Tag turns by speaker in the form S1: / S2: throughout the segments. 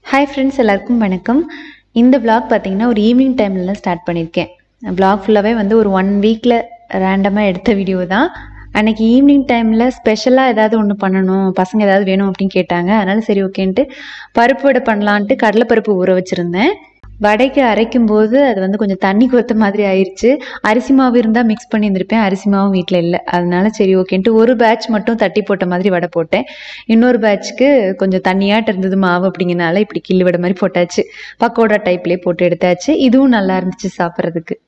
S1: hi friends எல்லாருக்கும் வணக்கம் இந்த vlog பார்த்தீங்கன்னா ஒரு ஈவினிங் டைம்லலாம் ஸ்டார்ட் பண்ணியிருக்கேன் vlog ஃபுல்லாகவே வந்து ஒரு ஒன் வீக்கில் ரேண்டமாக எடுத்த வீடியோ தான் அன்னைக்கு ஈவினிங் டைமில் ஸ்பெஷலாக ஏதாவது ஒன்று பண்ணணும் பசங்க ஏதாவது வேணும் அப்படின்னு கேட்டாங்க அதனால சரி ஓகேன்ட்டு பருப்பு வடை பண்ணலான்ட்டு கடலைப்பருப்பு ஊற வச்சுருந்தேன் வடைக்கு அரைக்கும் போது அது வந்து கொஞ்சம் தண்ணி கொத்த மாதிரி ஆயிடுச்சு அரிசி மாவு இருந்தால் மிக்ஸ் பண்ணி இருந்திருப்பேன் அரிசி மாவும் வீட்டில் இல்லை அதனால சரி ஓகேன்ட்டு ஒரு பேட்ச் மட்டும் தட்டி போட்ட மாதிரி வடை போட்டேன் இன்னொரு பேட்ச்க்கு கொஞ்சம் தண்ணியாட்டு இருந்தது மாவு அப்படிங்கனால இப்படி கிள்ளு வடை மாதிரி போட்டாச்சு பக்கோடா டைப்லேயே போட்டு எடுத்தாச்சு இதுவும் நல்லா இருந்துச்சு சாப்பிட்றதுக்கு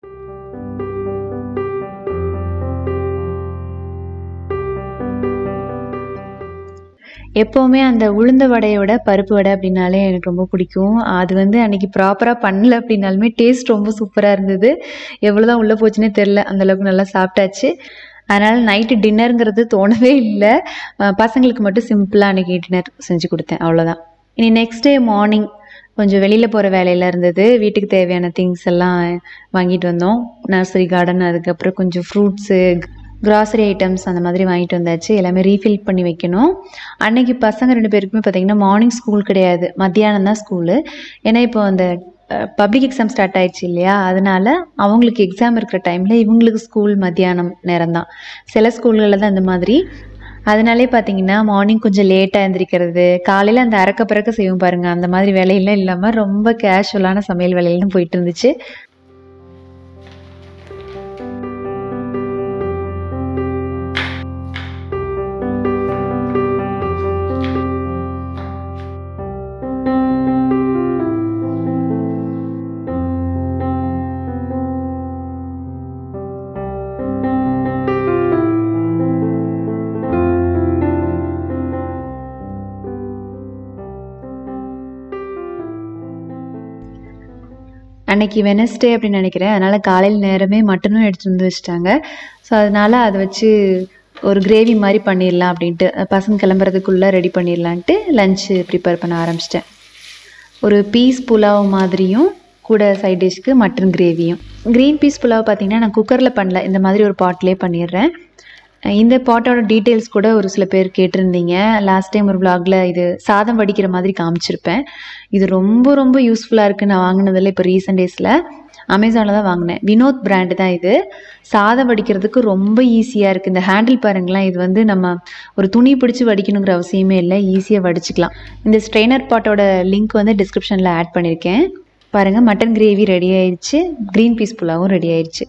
S1: எப்போவுமே அந்த உளுந்த வடையோட பருப்பு வடை அப்படின்னாலே எனக்கு ரொம்ப பிடிக்கும் அது வந்து அன்னைக்கு ப்ராப்பராக பண்ணல அப்படின்னாலுமே டேஸ்ட் ரொம்ப சூப்பராக இருந்தது எவ்வளோதான் உள்ளே போச்சுன்னே தெரில அந்தளவுக்கு நல்லா சாப்பிட்டாச்சு அதனால் நைட்டு டின்னருங்கிறது தோணவே இல்லை அஹ் பசங்களுக்கு மட்டும் சிம்பிளாக அன்றைக்கி டின்னர் செஞ்சு கொடுத்தேன் அவ்வளோதான் இனி நெக்ஸ்ட் டே மார்னிங் கொஞ்சம் வெளியில் போகிற வேலையெல்லாம் இருந்தது வீட்டுக்கு தேவையான திங்ஸ் எல்லாம் வாங்கிட்டு வந்தோம் நர்சரி கார்டன் அதுக்கப்புறம் கொஞ்சம் ஃப்ரூட்ஸு கிராசரி ஐட்டம்ஸ் அந்த மாதிரி வாங்கிட்டு வந்தாச்சு எல்லாமே ரீஃபில் பண்ணி வைக்கணும் அன்னைக்கு பசங்க ரெண்டு பேருக்குமே பார்த்தீங்கன்னா மார்னிங் ஸ்கூல் கிடையாது மத்தியானம் தான் ஸ்கூலு ஏன்னா இப்போ அந்த பப்ளிக் எக்ஸாம் ஸ்டார்ட் ஆயிடுச்சு இல்லையா அதனால அவங்களுக்கு எக்ஸாம் இருக்கிற டைமில் இவங்களுக்கு ஸ்கூல் மத்தியானம் நேரம் தான் சில ஸ்கூல்களில் தான் அந்த மாதிரி அதனாலே பார்த்தீங்கன்னா மார்னிங் கொஞ்சம் லேட்டாக எழுந்திரிக்கிறது காலையில் அந்த அறக்க பறக்க செய்வோம் பாருங்கள் அந்த மாதிரி வேலையெல்லாம் இல்லாமல் ரொம்ப கேஷுவலான சமையல் வேலையெல்லாம் போயிட்டு இருந்துச்சு அன்னைக்கு வெனஸ்டே அப்படின்னு நினைக்கிறேன் அதனால் காலையில் நேரமே மட்டனும் எடுத்துட்டு வந்து வச்சுட்டாங்க ஸோ அதனால் அதை வச்சு ஒரு கிரேவி மாதிரி பண்ணிடலாம் அப்படின்ட்டு பசங்க கிளம்புறதுக்குள்ளே ரெடி பண்ணிடலான்ட்டு லஞ்சு ப்ரிப்பேர் பண்ண ஆரம்பிச்சிட்டேன் ஒரு பீஸ் புலாவ் மாதிரியும் கூட சைட் டிஷ்க்கு மட்டன் கிரேவியும் க்ரீன் பீஸ் புலாவ் பார்த்தீங்கன்னா நான் குக்கரில் பண்ணல இந்த மாதிரி ஒரு பாட்லேயே பண்ணிடுறேன் இந்த பாட்டோட டீட்டெயில்ஸ் கூட ஒரு சில பேர் கேட்டிருந்தீங்க லாஸ்ட் டைம் ஒரு vlogல இது சாதம் வடிக்கிற மாதிரி காமிச்சிருப்பேன் இது ரொம்ப ரொம்ப யூஸ்ஃபுல்லாக இருக்குது நான் வாங்கினதில் இப்போ ரீசெண்ட் டேஸில் அமேசானில் தான் வாங்கினேன் வினோத் பிராண்டு தான் இது சாதம் வடிக்கிறதுக்கு ரொம்ப ஈஸியாக இருக்குது இந்த ஹேண்டில் பாருங்களேன் இது வந்து நம்ம ஒரு துணி பிடிச்சி வடிக்கணுங்கிற அவசியமே இல்லை ஈஸியாக வடிச்சுக்கலாம் இந்த ஸ்ட்ரெயினர் பாட்டோட லிங்க் வந்து டிஸ்கிரிப்ஷனில் ஆட் பண்ணியிருக்கேன் பாருங்கள் மட்டன் கிரேவி ரெடி ஆயிடுச்சு க்ரீன் பீஸ் புலாவும் ரெடி ஆயிடுச்சு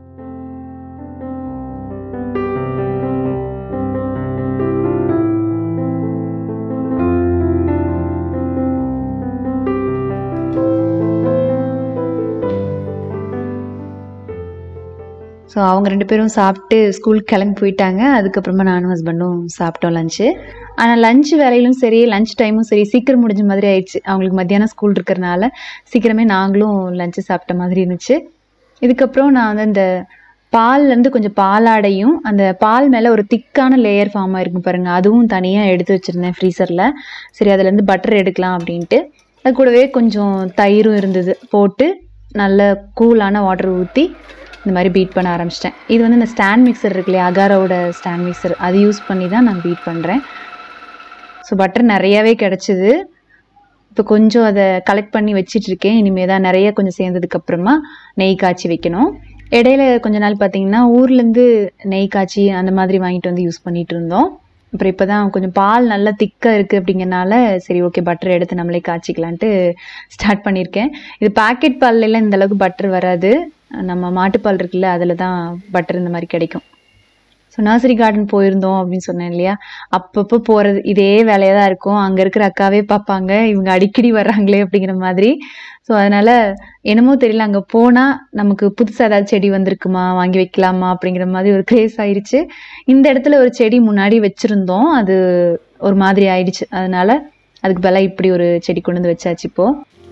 S1: ஸோ அவங்க ரெண்டு பேரும் சாப்பிட்டு ஸ்கூலுக்கு கிளம்பி போயிட்டாங்க அதுக்கப்புறமா நானும் ஹஸ்பண்டும் சாப்பிட்டோம் லஞ்சு ஆனால் லஞ்ச் வேலையிலும் சரி லஞ்ச் டைமும் சரி சீக்கிரம் முடிஞ்ச மாதிரி ஆயிடுச்சு அவங்களுக்கு மத்தியானம் ஸ்கூல் இருக்கிறனால சீக்கிரமே நாங்களும் லஞ்சு சாப்பிட்ட மாதிரி இருந்துச்சு இதுக்கப்புறம் நான் வந்து இந்த பால்லேருந்து கொஞ்சம் பாலாடையும் அந்த பால் மேலே ஒரு திக்கான லேயர் ஃபார்ம் ஆயிருக்கும் பாருங்க அதுவும் தனியாக எடுத்து வச்சுருந்தேன் ஃப்ரீசரில் சரி அதுலேருந்து பட்டர் எடுக்கலாம் அப்படின்ட்டு அது கூடவே கொஞ்சம் தயிரும் இருந்தது போட்டு நல்ல கூலான வாட்டர் ஊற்றி இந்த மாதிரி பீட் பண்ண ஆரம்பிச்சிட்டேன் இது வந்து இந்த ஸ்டாண்ட் மிக்சர் இருக்கு இல்லையா அகாரோட ஸ்டாண்ட் மிக்சர் அது யூஸ் பண்ணி தான் நான் பீட் பண்ணுறேன் ஸோ பட்டர் நிறையாவே கிடச்சிது இப்போ கொஞ்சம் அதை கலெக்ட் பண்ணி வச்சிட்டு இருக்கேன் இனிமேல் தான் நிறைய கொஞ்சம் சேர்ந்ததுக்கு அப்புறமா நெய் காய்ச்சி வைக்கணும் இடையில கொஞ்ச நாள் பார்த்தீங்கன்னா ஊர்லேருந்து நெய் காய்ச்சி அந்த மாதிரி வாங்கிட்டு வந்து யூஸ் பண்ணிட்டு இருந்தோம் அப்புறம் இப்போ தான் கொஞ்சம் பால் நல்லா திக்காக இருக்குது அப்படிங்கறனால சரி ஓகே பட்டர் எடுத்து நம்மளே காய்ச்சிக்கலான்ட்டு ஸ்டார்ட் பண்ணியிருக்கேன் இது பாக்கெட் பால்லாம் இந்த அளவுக்கு பட்டர் வராது நம்ம மாட்டுப்பால் இருக்குல்ல அதில் தான் பட்டர் இந்த மாதிரி கிடைக்கும் ஸோ நர்சரி கார்டன் போயிருந்தோம் அப்படின்னு சொன்னேன் இல்லையா அப்பப்போ போகிறது இதே வேலையாக தான் இருக்கும் அங்கே இருக்கிற அக்காவே பார்ப்பாங்க இவங்க அடிக்கடி வர்றாங்களே அப்படிங்கிற மாதிரி ஸோ அதனால் என்னமோ தெரியல அங்கே போனால் நமக்கு புதுசாக ஏதாவது செடி வந்திருக்குமா வாங்கி வைக்கலாமா அப்படிங்கிற மாதிரி ஒரு கிரேஸ் ஆயிடுச்சு இந்த இடத்துல ஒரு செடி முன்னாடி வச்சுருந்தோம் அது ஒரு மாதிரி ஆயிடுச்சு அதனால அதுக்கு பதிலாக இப்படி ஒரு செடி கொண்டு வந்து வச்சாச்சு இப்போது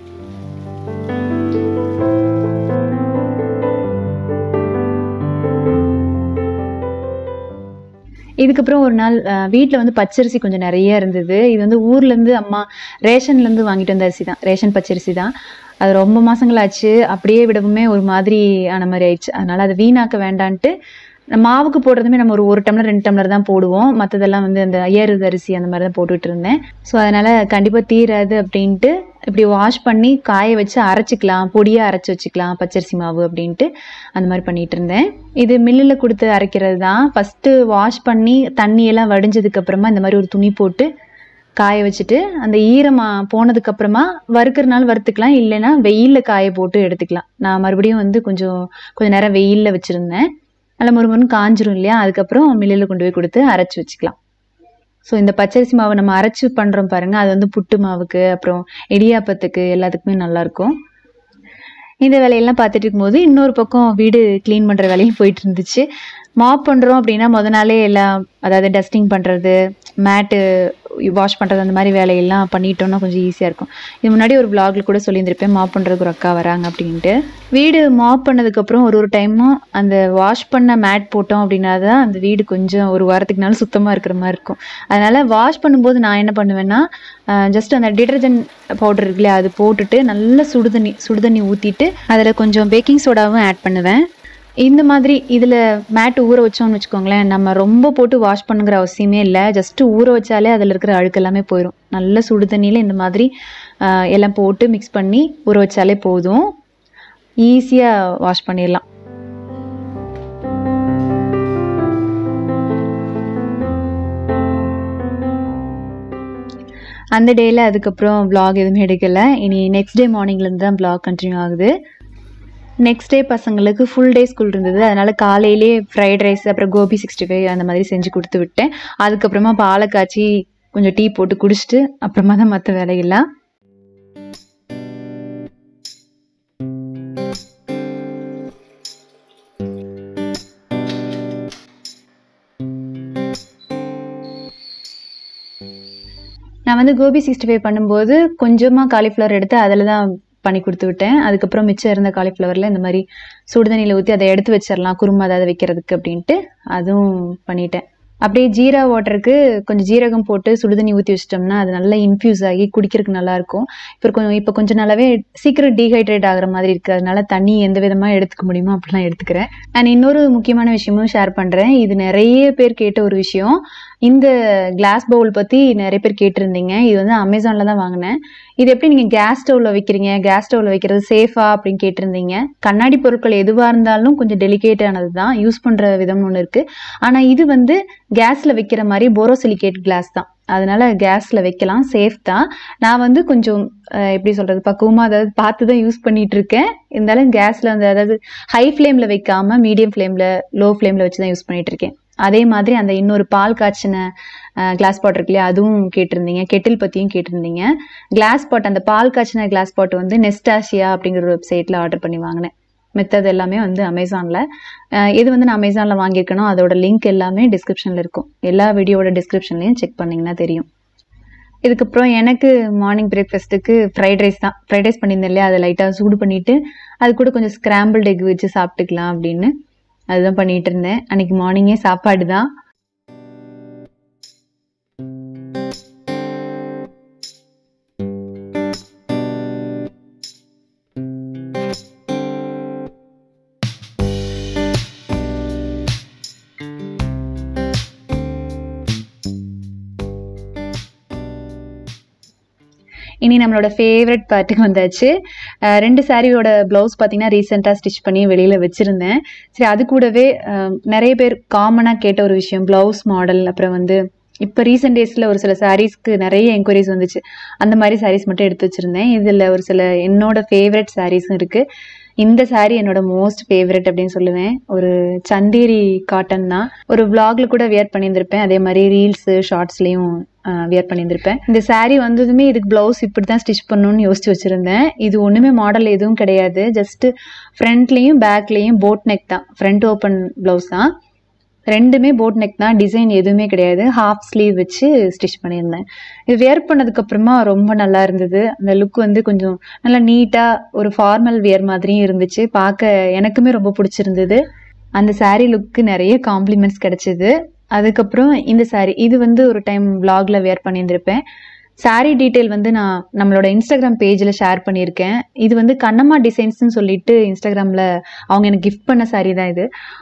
S1: இதுக்கப்புறம் ஒரு நாள் வீட்டில் வந்து பச்சரிசி கொஞ்சம் நிறைய இருந்தது இது வந்து ஊர்லேருந்து அம்மா ரேஷன்லேருந்து வாங்கிட்டு வந்த அரிசி தான் ரேஷன் பச்சரிசி தான் அது ரொம்ப மாசங்களாச்சு அப்படியே விடவுமே ஒரு மாதிரி ஆன மாதிரி ஆயிடுச்சு அதனால அதை வீணாக்க வேண்டான்ட்டு மாவுக்கு போடுறதுமே நம்ம ஒரு ஒரு டம்ளர் ரெண்டு டம்ளர் தான் போடுவோம் மற்றதெல்லாம் வந்து அந்த ஏறு அரிசி அந்த மாதிரி தான் போட்டுட்டு இருந்தேன் ஸோ அதனால் கண்டிப்பாக தீராது அப்படின்ட்டு இப்படி வாஷ் பண்ணி காய வச்சு அரைச்சிக்கலாம் பொடியாக அரைச்சி வச்சுக்கலாம் பச்சரிசி மாவு அப்படின்ட்டு அந்த மாதிரி பண்ணிட்டு இருந்தேன் இது மில்லில் கொடுத்து அரைக்கிறது தான் ஃபஸ்ட்டு வாஷ் பண்ணி தண்ணியெல்லாம் வடிஞ்சதுக்கு அப்புறமா இந்த மாதிரி ஒரு துணி போட்டு காய வச்சுட்டு அந்த ஈரமா போனதுக்கு அப்புறமா வறுக்கிறனால வறுத்துக்கலாம் இல்லைன்னா வெயிலில் காய போட்டு எடுத்துக்கலாம் நான் மறுபடியும் வந்து கொஞ்சம் கொஞ்சம் நேரம் வெயிலில் வச்சுருந்தேன் நல்லா முறுமுறுன்னு காஞ்சிரும் இல்லையா அதுக்கப்புறம் மில்லில் கொண்டு போய் கொடுத்து அரைச்சி வச்சுக்கலாம் ஸோ இந்த பச்சரிசி மாவு நம்ம அரைச்சி பண்ணுறோம் பாருங்க அது வந்து புட்டு மாவுக்கு அப்புறம் இடியாப்பத்துக்கு எல்லாத்துக்குமே நல்லாயிருக்கும் இந்த வேலையெல்லாம் பார்த்துட்டு இருக்கும்போது இன்னொரு பக்கம் வீடு க்ளீன் பண்ணுற வேலையும் போயிட்டு இருந்துச்சு மாப் பண்ணுறோம் அப்படின்னா முத நாளே எல்லாம் அதாவது டஸ்டிங் பண்ணுறது மேட்டு வாஷ் பண்ணுறது அந்த மாதிரி வேலையெல்லாம் பண்ணிட்டோம்னா கொஞ்சம் ஈஸியாக இருக்கும் இது முன்னாடி ஒரு vlogல கூட சொல்லியிருந்திருப்பேன் மாப் பண்ணுறதுக்கு ஒரு அக்கா வராங்க அப்படின்ட்டு வீடு மாப் பண்ணதுக்கப்புறம் ஒரு ஒரு டைமும் அந்த வாஷ் பண்ண மேட் போட்டோம் அப்படின்னா தான் அந்த வீடு கொஞ்சம் ஒரு வாரத்துக்குனாலும் சுத்தமாக இருக்கிற மாதிரி இருக்கும் அதனால் வாஷ் பண்ணும்போது நான் என்ன பண்ணுவேன்னா ஜஸ்ட் அந்த டிடர்ஜென்ட் பவுடர் இருக்குல்லையா அது போட்டுட்டு நல்லா சுடுதண்ணி சுடுதண்ணி ஊற்றிட்டு அதில் கொஞ்சம் பேக்கிங் சோடாவும் ஆட் பண்ணுவேன் இந்த மாதிரி இதில் மேட் ஊற வச்சோம்னு வச்சுக்கோங்களேன் நம்ம ரொம்ப போட்டு வாஷ் பண்ணுங்கிற அவசியமே இல்லை ஜஸ்ட்டு ஊற வச்சாலே அதில் இருக்கிற அழுக்கு எல்லாமே போயிடும் நல்ல சுடு தண்ணியில் இந்த மாதிரி ஆஹ், எல்லாம் போட்டு மிக்ஸ் பண்ணி ஊற வச்சாலே போதும் ஈஸியாக வாஷ் பண்ணிடலாம் அந்த டேயில் அதுக்கப்புறம் vlog எதுவுமே எடுக்கலை இனி நெக்ஸ்ட் டே மார்னிங்லேருந்து தான் vlog கண்டினியூ ஆகுது நெக்ஸ்ட் டே பசங்களுக்கு ஃபுல் டே ஸ்கூல் இருந்தது அதனால காலையிலே ஃப்ரைட் ரைஸ் அப்புறம் கோபி சிக்ஸ்டி ஃபைவ் அந்த மாதிரி செஞ்சு கொடுத்து விட்டேன் அதுக்கப்புறமா பாலை காய்ச்சி கொஞ்சம் டீ போட்டு குடிச்சிட்டு அப்புறமா தான் மற்ற வேலையெல்லாம் நான் வந்து கோபி சிக்ஸ்டி ஃபைவ் பண்ணும்போது கொஞ்சமாக காலிஃப்ளவர் எடுத்து அதில் தான் பண்ணி கொடுத்து விட்டேன் அதுக்கப்புறம் மிச்சம் இருந்த காலிஃப்ளவரில் இந்த மாதிரி சுடுதண்ணியில் ஊற்றி அதை எடுத்து வச்சிடலாம் குருமா ஏதாவது வைக்கிறதுக்கு அப்படின்ட்டு அதுவும் பண்ணிட்டேன் அப்படியே ஜீரா வாட்டருக்கு கொஞ்சம் ஜீரகம் போட்டு சுடுதண்ணி ஊற்றி வச்சிட்டோம்னா அது நல்லா இன்ஃப்யூஸ் ஆகி குடிக்கிறதுக்கு நல்லா இருக்கும் இப்போ கொஞ்சம் இப்போ கொஞ்சம் நல்லாவே சீக்கிரம் டீஹைட்ரேட் ஆகுற மாதிரி இருக்குது அதனால தண்ணி எந்த விதமாக எடுத்துக்க முடியுமோ அப்படிலாம் எடுத்துக்கிறேன் அண்ட் இன்னொரு முக்கியமான விஷயமும் ஷேர் பண்ணுறேன் இது நிறைய பேர் கேட்ட ஒரு விஷயம் இந்த கிளாஸ் பவுல் பற்றி நிறைய பேர் கேட்டிருந்தீங்க இது வந்து அமேசானில் தான் வாங்கினேன் இது எப்படி நீங்கள் கேஸ் ஸ்டவ்வில் வைக்கிறீங்க கேஸ் ஸ்டவ்வில் வைக்கிறது சேஃபா அப்படின்னு கேட்டிருந்தீங்க கண்ணாடி பொருட்கள் எதுவாக இருந்தாலும் கொஞ்சம் டெலிகேட்டானது தான் யூஸ் பண்ணுற விதம் ஒன்று இருக்குது ஆனால் இது வந்து கேஸில் வைக்கிற மாதிரி போரோசிலிகேட் கிளாஸ் தான் அதனால கேஸில் வைக்கலாம் சேஃப் தான் நான் வந்து கொஞ்சம் அஹ், எப்படி சொல்கிறது பக்குவமாக அதாவது பார்த்து தான் யூஸ் பண்ணிட்டு இருக்கேன் இருந்தாலும் கேஸில் அந்த அதாவது ஹை ஃப்ளேமில் வைக்காம மீடியம் ஃப்ளேமில் லோ ஃப்ளேமில் வச்சு தான் யூஸ் பண்ணிட்டு இருக்கேன் அதே மாதிரி அந்த இன்னொரு பால் காய்ச்சின கிளாஸ் பாட் இருக்கு இல்லையா அதுவும் கேட்டிருந்தீங்க கெட்டில் பற்றியும் கேட்டிருந்தீங்க கிளாஸ் பாட் அந்த பால் காய்ச்சின கிளாஸ் பாட் வந்து நெஸ்டாஷியா அப்படிங்கிற ஒரு வெப்சைட்டில் ஆர்டர் பண்ணி வாங்கினேன் மித்தது எல்லாமே வந்து அமேசானில் எது வந்து நான் அமேசானில் வாங்கியிருக்கனோ அதோட லிங்க் எல்லாமே டிஸ்கிரிப்ஷனில் இருக்கும் எல்லா வீடியோட டிஸ்கிரிப்ஷன்லையும் செக் பண்ணிங்கன்னா தெரியும் இதுக்கப்புறம் எனக்கு மார்னிங் பிரேக்ஃபாஸ்ட்டுக்கு ஃப்ரைட் ரைஸ் தான் ஃப்ரைட் ரைஸ் பண்ணியிருந்தேன் இல்லையா அதை லைட்டாக சூடு பண்ணிவிட்டு அது கூட கொஞ்சம் ஸ்கிராம்பிள்ட் எக் வச்சு சாப்பிட்டுக்கலாம் அப்படின்னு அதுதான் பண்ணிட்டு இருந்தேன் அன்னைக்கு மார்னிங்கே சாப்பாடு தான் இனி நம்மளோட ஃபேவரட் பார்ட்டுக்கு வந்தாச்சு அஹ் ரெண்டு சாரியோட ப்ளவுஸ் பார்த்தீங்கன்னா ரீசெண்டாக ஸ்டிச் பண்ணி வெளியில் வச்சுருந்தேன் சரி அது கூடவே அஹ், நிறைய பேர் காமனாக கேட்ட ஒரு விஷயம் ப்ளவுஸ் மாடல் அப்புறம் வந்து இப்போ ரீசெண்ட் டேஸில் ஒரு சில சாரீஸ்க்கு நிறைய என்கொயரிஸ் வந்துச்சு அந்த மாதிரி சாரீஸ் மட்டும் எடுத்து வச்சுருந்தேன் இதில் ஒரு சில என்னோட ஃபேவரட் சாரீஸும் இருக்குது இந்த saree என்னோட மோஸ்ட் ஃபேவரட் அப்படின்னு சொல்லுவேன் ஒரு சந்தேரி காட்டன் தான் ஒரு vlogல கூட வியர் பண்ணியிருந்திருப்பேன் அதே மாதிரி ரீல்ஸு ஷார்ட்ஸ்லேயும் வியர் பண்ணியிருந்திருப்பேன் இந்த saree வந்ததுமே இதுக்கு ப்ளவுஸ் இப்படி தான் ஸ்டிச் பண்ணணும்னு யோசிச்சு வச்சுருந்தேன் இது ஒன்றுமே மாடல் எதுவும் கிடையாது ஜஸ்ட் ஃப்ரண்ட்லேயும் பேக்லேயும் போட் நெக் தான் ஃப்ரண்ட் ஓப்பன் ப்ளவுஸ் தான் ரெண்டுமே போட் நெக் தான் டிசைன் எதுவுமே கிடையாது ஹாஃப் ஸ்லீவ் வச்சு ஸ்டிச் பண்ணியிருந்தேன் இது வியர் பண்ணதுக்கு அப்புறமா ரொம்ப நல்லா இருந்தது அந்த லுக் வந்து கொஞ்சம் நல்லா நீட்டாக ஒரு ஃபார்மல் வியர் மாதிரியும் இருந்துச்சு பார்க்க எனக்குமே ரொம்ப பிடிச்சிருந்தது அந்த saree லுக்கு நிறைய காம்ப்ளிமெண்ட்ஸ் கிடைச்சிது அதுக்கப்புறம் இந்த saree இது வந்து ஒரு டைம் vlogல வியர் பண்ணியிருந்திருப்பேன் saree டீட்டெயில் வந்து நான் நம்மளோட இன்ஸ்டாகிராம் பேஜில் ஷேர் பண்ணியிருக்கேன் இது வந்து கண்ணம்மா டிசைன்ஸ்னு சொல்லிட்டு இன்ஸ்டாகிராமில் அவங்க எனக்கு கிஃப்ட் பண்ண saree தான் இது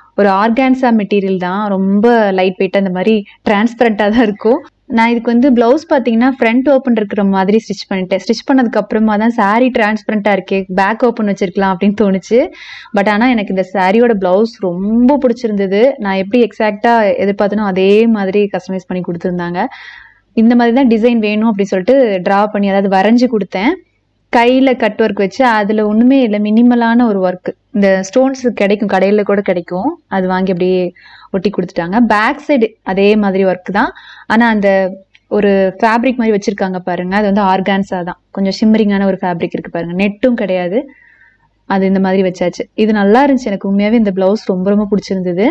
S1: ஒரு ஆர்கான்ஸா மெட்டீரியல் தான் ரொம்ப லைட் வெயிட்டாக இந்த மாதிரி டிரான்ஸ்பரண்ட்டாக தான் இருக்கும் நான் இதுக்கு வந்து ப்ளவுஸ் பார்த்தீங்கன்னா ஃப்ரண்ட் ஓப்பன் இருக்கிற மாதிரி ஸ்டிச் பண்ணிட்டேன் ஸ்டிச் பண்ணதுக்கு அப்புறமா தான் saree டிரான்ஸ்பரண்ட்டாக இருக்கே பேக் ஓப்பன் வச்சிருக்கலாம் அப்படின்னு தோணுச்சு பட் ஆனால் எனக்கு இந்த சாரியோட ப்ளவுஸ் ரொம்ப பிடிச்சிருந்தது நான் எப்படி எக்ஸாக்டாக எதிர்பார்த்தனோ அதே மாதிரி கஸ்டமைஸ் பண்ணி கொடுத்துருந்தாங்க இந்த மாதிரி தான் டிசைன் வேணும் அப்படின்னு சொல்லிட்டு ட்ரா பண்ணி அதாவது வரைஞ்சி கொடுத்தேன் கையில் கட் ஒர்க் வச்சு அதில் ஒன்றுமே இல்லை மினிமலான ஒரு ஒர்க் இந்த ஸ்டோன்ஸ் கிடைக்கும் கடையில் கூட கிடைக்கும் அது வாங்கி அப்படியே ஒட்டி கொடுத்துட்டாங்க பேக் சைடு அதே மாதிரி ஒர்க் தான் ஆனால் அந்த ஒரு ஃபேப்ரிக் மாதிரி வச்சிருக்காங்க பாருங்க அது வந்து ஆர்கான்ஸா தான் கொஞ்சம் ஷிம்மரிங்கான ஒரு ஃபேப்ரிக் இருக்கு பாருங்க நெட்டும் கிடையாது அது இந்த மாதிரி வச்சாச்சு இது நல்லா இருந்துச்சு எனக்கு உண்மையாவே இந்த பிளவுஸ் ரொம்ப ரொம்ப பிடிச்சிருந்தது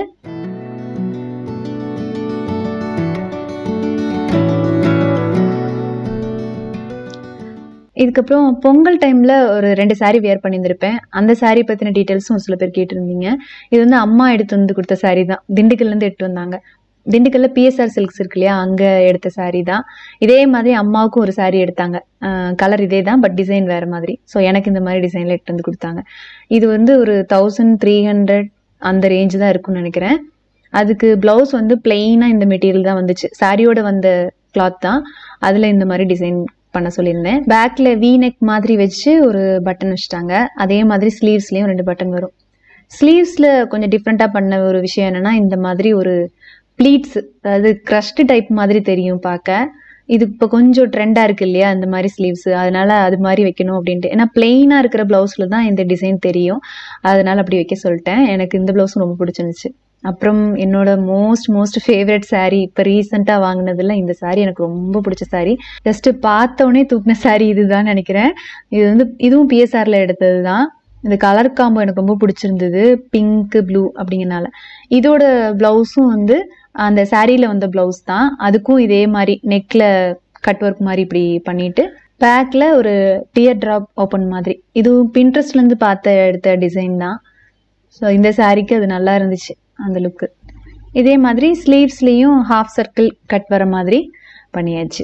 S1: இதுக்கப்புறம் பொங்கல் டைம்ல ஒரு ரெண்டு saree வியர் பண்ணியிருந்திருப்பேன் அந்த saree பத்தின டீட்டெயில்ஸும் ஒரு சில பேர் கேட்டிருந்தீங்க இது வந்து அம்மா எடுத்து வந்து கொடுத்த saree தான் திண்டுக்கல்ல இருந்து எடுத்து வந்தாங்க திண்டுக்கல்ல பிஎஸ்ஆர் சில்க்ஸ் இருக்கு இல்லையா அங்க எடுத்த saree தான் இதே மாதிரி அம்மாவுக்கும் ஒரு saree எடுத்தாங்க கலர் இதே தான் பட் டிசைன் வேற மாதிரி ஸோ எனக்கு இந்த மாதிரி டிசைன்ல எடுத்து வந்து கொடுத்தாங்க இது வந்து ஒரு தௌசண்ட் த்ரீ ஹண்ட்ரட் அந்த ரேஞ்ச் தான் இருக்கும்னு நினைக்கிறேன் அதுக்கு பிளவுஸ் வந்து பிளெயினாக இந்த மெட்டீரியல் தான் வந்துச்சு சாரியோட வந்த கிளாத் தான் அதில் இந்த மாதிரி டிசைன் பண்ண சொல்லியிருந்தேன் பேக்கில் வி நெக் மாதிரி வச்சு ஒரு பட்டன் வச்சுட்டாங்க அதே மாதிரி ஸ்லீவ்ஸ்லேயும் ரெண்டு பட்டன் வரும் ஸ்லீவ்ஸில் கொஞ்சம் டிஃப்ரெண்ட்டாக பண்ண ஒரு விஷயம் என்னென்னா இந்த மாதிரி ஒரு ப்ளீட்ஸ் அதாவது க்ரஷ்டு டைப் மாதிரி தெரியும் பார்க்க இது இப்போ கொஞ்சம் ட்ரெண்டாக இருக்கு இல்லையா இந்த மாதிரி ஸ்லீவ்ஸ் அதனால அது மாதிரி வைக்கணும் அப்படின்ட்டு ஏன்னா பிளெயினாக இருக்கிற ப்ளவுஸில் தான் இந்த டிசைன் தெரியும் அதனால அப்படி வைக்க சொல்லிட்டேன் எனக்கு இந்த ப்ளவுஸும் ரொம்ப பிடிச்சிருந்துச்சு அப்புறம் என்னோட மோஸ்ட் மோஸ்ட் ஃபேவரட் saree இப்போ ரீசெண்டாக வாங்கினதுல இந்த saree எனக்கு ரொம்ப பிடிச்ச saree ஜஸ்ட் பார்த்தோன்னே தூக்கின saree இதுதான் நினைக்கிறேன் இது வந்து இதுவும் பிஎஸ்ஆர்ல எடுத்தது தான் இந்த கலர் காம்போ எனக்கு ரொம்ப பிடிச்சிருந்தது பிங்க் ப்ளூ அப்படிங்கறனால இதோட ப்ளவுஸும் வந்து அந்த சாரியில வந்த ப்ளவுஸ் தான் அதுக்கும் இதே மாதிரி நெக்ல கட் ஒர்க் மாதிரி இப்படி பண்ணிட்டு பேக்ல ஒரு டியர் டிராப் ஓப்பன் மாதிரி இதுவும் பின்ட்ரெஸ்ட்ல இருந்து பார்த்த எடுத்த டிசைன் தான் ஸோ இந்த சாரிக்கு அது நல்லா இருந்துச்சு அந்த லுக்கு இதே மாதிரி ஸ்லீவ்ஸ்லேயும் ஹாஃப் சர்க்கிள் கட் வர மாதிரி பண்ணியாச்சு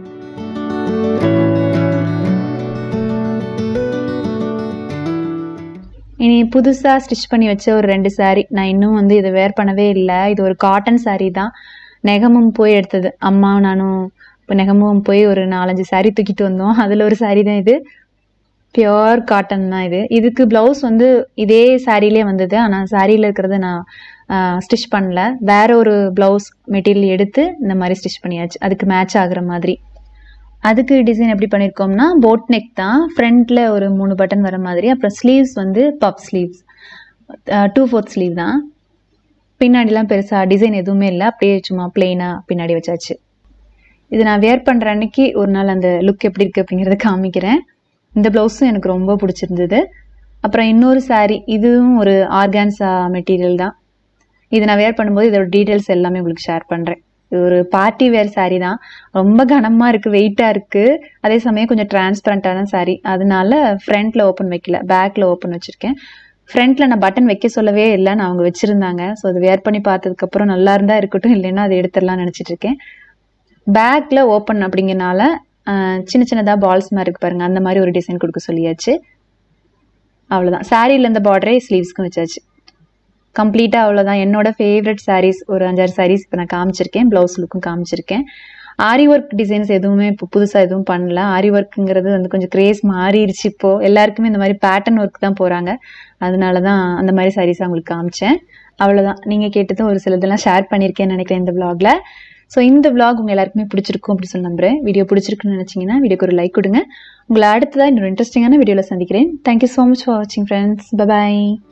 S1: இனி புதுசாக ஸ்டிச் பண்ணி வச்ச ஒரு ரெண்டு saree நான் இன்னும் வந்து இதை வேர் பண்ணவே இல்லை இது ஒரு காட்டன் saree தான் நெகமும் போய் எடுத்தது அம்மா நானும் இப்போ நெகமும் போய் ஒரு நாலஞ்சு saree தூக்கிட்டு வந்தோம் அதில் ஒரு saree தான் இது பியோர் காட்டன் தான் இது இதுக்கு ப்ளவுஸ் வந்து இதே சாரிலே வந்தது ஆனால் சாரியில் இருக்கிறத நான் ஸ்டிச் பண்ணல வேற ஒரு ப்ளவுஸ் மெட்டீரியல் எடுத்து இந்த மாதிரி ஸ்டிச் பண்ணியாச்சு அதுக்கு மேட்ச் ஆகுற மாதிரி அதுக்கு டிசைன் எப்படி பண்ணியிருக்கோம்னா போட் நெக் தான் ஃப்ரண்ட்டில் ஒரு மூணு பட்டன் வர மாதிரி அப்புறம் ஸ்லீவ்ஸ் வந்து puff sleeves two fourth sleeve தான் பின்னாடிலாம் பெருசாக டிசைன் எதுவுமே இல்லை அப்படியே சும்மா பிளெயினாக பின்னாடி வச்சாச்சு இது நான் வேர் பண்ணுற அன்னைக்கு ஒரு நாள் அந்த லுக் எப்படி இருக்குது அப்படிங்கிறத காமிக்கிறேன் இந்த ப்ளவுஸும் எனக்கு ரொம்ப பிடிச்சிருந்தது அப்புறம் இன்னொரு saree இதுவும் ஒரு ஆர்கான்ஸா மெட்டீரியல் தான் இது நான் வேர் பண்ணும்போது இதோட டீட்டெயில்ஸ் எல்லாமே உங்களுக்கு ஷேர் பண்ணுறேன் இது ஒரு பார்ட்டி வேர் saree தான் ரொம்ப கனமாக இருக்குது வெயிட்டாக இருக்குது அதே சமயம் கொஞ்சம் டிரான்ஸ்பரண்ட்டான saree அதனால ஃப்ரண்ட்டில் ஓப்பன் வைக்கல பேக்கில் ஓப்பன் வச்சுருக்கேன் ஃப்ரண்ட்டில் நான் பட்டன் வைக்க சொல்லவே இல்லைன்னு அவங்க வச்சுருந்தாங்க ஸோ அது வேர் பண்ணி பார்த்ததுக்கப்புறம் நல்லா இருந்தால் இருக்கட்டும் இல்லைன்னா அதை எடுத்துடலாம்னு நினச்சிட்டு இருக்கேன் பேக்கில் ஓப்பன் அப்படிங்கனால ஆஹ், சின்ன சின்னதாக பால்ஸ் மாதிரி இருக்கு பாருங்க அந்த மாதிரி ஒரு டிசைன் கொடுக்க சொல்லியாச்சு அவ்வளோதான் சாரியில் இந்த பார்டரே ஸ்லீவ்ஸ்க்கும் வச்சாச்சு கம்ப்ளீட்டாக அவ்வளோதான் என்னோட ஃபேவரட் sarees ஒரு அஞ்சாறு sarees இப்போ நான் காமிச்சிருக்கேன் ப்ளவுஸ் லுக்கும் காமிச்சிருக்கேன் ஆரி ஒர்க் டிசைன்ஸ் எதுவுமே இப்போ புதுசாக எதுவும் பண்ணல ஆரி ஒர்க்குங்கிறது வந்து கொஞ்சம் கிரேஸ் மாறிடுச்சு இப்போ எல்லாருக்குமே இந்த மாதிரி பேட்டர்ன் ஒர்க் தான் போகிறாங்க அதனால தான் அந்த மாதிரி sarees உங்களுக்கு காமிச்சேன் அவ்வளோதான் நீங்கள் கேட்டதும் ஒரு சிலதெல்லாம் ஷேர் பண்ணியிருக்கேன்னு நினைக்கிறேன் இந்த vlogல ஸோ இந்த vlog உங்கள் எல்லாருக்குமே பிடிச்சிருக்கும் அப்படி சொல்லி நம்புறேன் வீடியோ பிடிச்சிருக்குன்னு நினச்சிங்கன்னா வீடியோக்கு ஒரு லைக் கொடுங்க உங்களை அடுத்ததாக இன்னொரு இன்ட்ரெஸ்டிங்கான வீடியோவில் சந்திக்கிறேன் தேங்க்யூ ஸோ மச் ஃபார் வாட்சிங் ஃப்ரெண்ட்ஸ் பபாய்